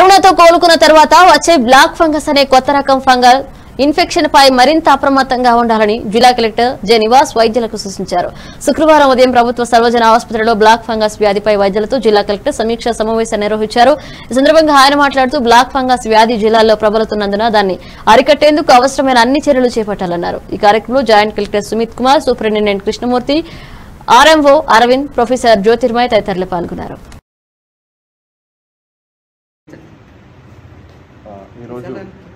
కరోనాతో కోలుకున్న తర్వాత వచ్చే బ్లాక్ ఫంగస్ అనే కొత్త రకం ఫంగల్ ఇన్ఫెక్షన్ పై మరింత అప్రమత్తంగా ఉండాలని జిల్లా కలెక్టర్ జె నివాస్ వైద్యులకు సూచించారు శుక్రవారం ఉదయం ప్రభుత్వ సర్వజన ఆసుపత్రిలో బ్లాక్ ఫంగస్ వ్యాధిపై వైద్యులతో జిల్లా కలెక్టర్ సమీక్షా సమావేశం నిర్వహించారు ఈ సందర్భంగా ఆయన మాట్లాడుతూ బ్లాక్ ఫంగస్ వ్యాధి జిల్లాలో ప్రబలుతున్నందున దాన్ని అరికట్టేందుకు అవసరమైన అన్ని చర్యలు చేపట్టాలన్నారు ఈ కార్యక్రమంలో joint collector Sumit Kumar superintendent Krishnamurthy RMO Arvind professor Jyotirmay తదితరులు పాల్గొన్నారు ఆ, ఈరోజు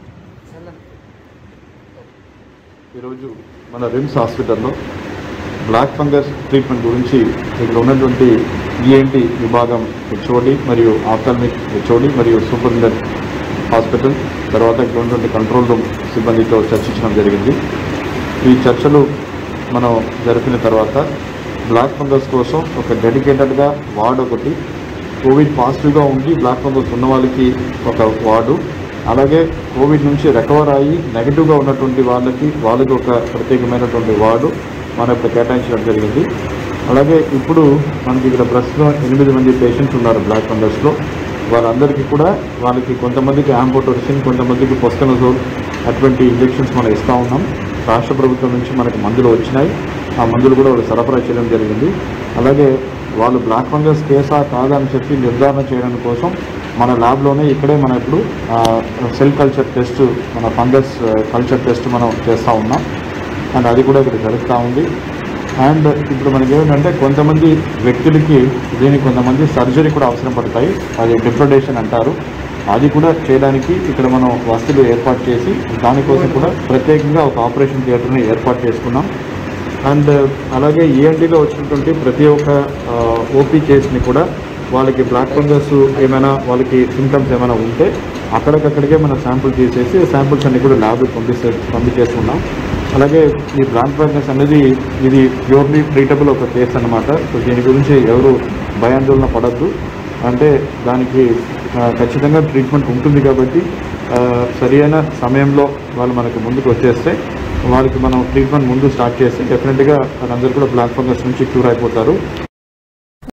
ఈరోజు మన రిమ్స్ హాస్పిటల్లో బ్లాక్ ఫంగస్ ట్రీట్మెంట్ గురించి ఇక్కడ ఉన్నటువంటి ఈఎన్టీ విభాగం హెచ్ఓడి మరియు ఆఫ్థల్మిక్ హెచ్ఓడి మరియు సూపరింటెండెంట్ హాస్పిటల్ తర్వాత ఇక్కడ ఉన్నటువంటి కంట్రోల్ రూమ్ సిబ్బందితో చర్చించడం జరిగింది ఈ చర్చలు మనం జరిపిన తర్వాత బ్లాక్ ఫంగస్ కోసం ఒక డెడికేటెడ్గా వార్డ్ ఒకటి కోవిడ్ పాజిటివ్గా ఉండి బ్లాక్ ఫంగస్ ఉన్న వాళ్ళకి ఒక వార్డు అలాగే కోవిడ్ నుంచి రికవర్ అయ్యి నెగిటివ్గా ఉన్నటువంటి వాళ్ళకి వాళ్ళకి ఒక ప్రత్యేకమైనటువంటి వార్డు మనం ఇప్పుడు కేటాయించడం జరిగింది అలాగే ఇప్పుడు మనకి ఇక్కడ ప్రస్తుతం ఎనిమిది మంది పేషెంట్స్ ఉన్నారు బ్లాక్ ఫంగస్లో వాళ్ళందరికీ కూడా వాళ్ళకి కొంతమందికి యాంపోటోరిసిన్ కొంతమందికి పొస్కనజోల్ అటువంటి ఇంజెక్షన్స్ మనం ఇస్తూ ఉన్నాం రాష్ట్ర ప్రభుత్వం నుంచి మనకి మందులు వచ్చినాయి ఆ మందులు కూడా వాళ్ళు సరఫరా చేయడం జరిగింది అలాగే వాళ్ళు బ్లాక్ ఫంగస్ కేసా కాదా అని చెప్పి నిర్ధారణ చేయడం కోసం మన ల్యాబ్లోనే ఇక్కడే మనం ఇప్పుడు సెల్ కల్చర్ టెస్ట్ మన ఫంగస్ కల్చర్ టెస్ట్ మనం చేస్తూ ఉన్నాం అండ్ అది కూడా ఇక్కడ జరుగుతూ ఉంది అండ్ ఇప్పుడు మనకి ఏమిటంటే కొంతమంది వ్యక్తులకి దీనికి కొంతమంది సర్జరీ కూడా అవసరం పడతాయి అది డిఫ్రడేషన్ అంటారు అది కూడా చేయడానికి ఇక్కడ మనం వసతులు ఏర్పాటు చేసి దానికోసం కూడా ప్రత్యేకంగా ఒక ఆపరేషన్ థియేటర్ని ఏర్పాటు చేసుకున్నాం అండ్ అలాగే ఈఎన్టీలో వచ్చినటువంటి ప్రతి ఒక్క ఓపీ కేసుని కూడా వాళ్ళకి బ్లాక్ ఫంగస్ ఏమైనా వాళ్ళకి సిమ్టమ్స్ ఏమైనా ఉంటే అక్కడికక్కడికే మనం శాంపుల్ తీసేసి శాంపుల్స్ అన్ని కూడా ల్యాబ్కి పంపిస్తే పంపించేస్తున్నాం అలాగే ఈ బ్లాక్ ఫంగస్ అనేది ఇది ప్యూర్లీ ట్రీటబుల్ ఒక కేసు అన్నమాట సో దీని గురించి ఎవరు భయాందోళన పడద్దు అంటే దానికి ఆ, ఖచ్చితంగా ట్రీట్మెంట్ ఉంటుంది కాబట్టి ఆ, సరి అయిన సమయంలో వాళ్ళు మనకు ముందుకు వచ్చేస్తే వాళ్ళకి మనం ట్రీట్మెంట్ ముందు స్టార్ట్ చేస్తే డెఫినెట్గా వాళ్ళందరూ కూడా బ్లాక్ ఫంగస్ నుంచి క్యూర్ అయిపోతారు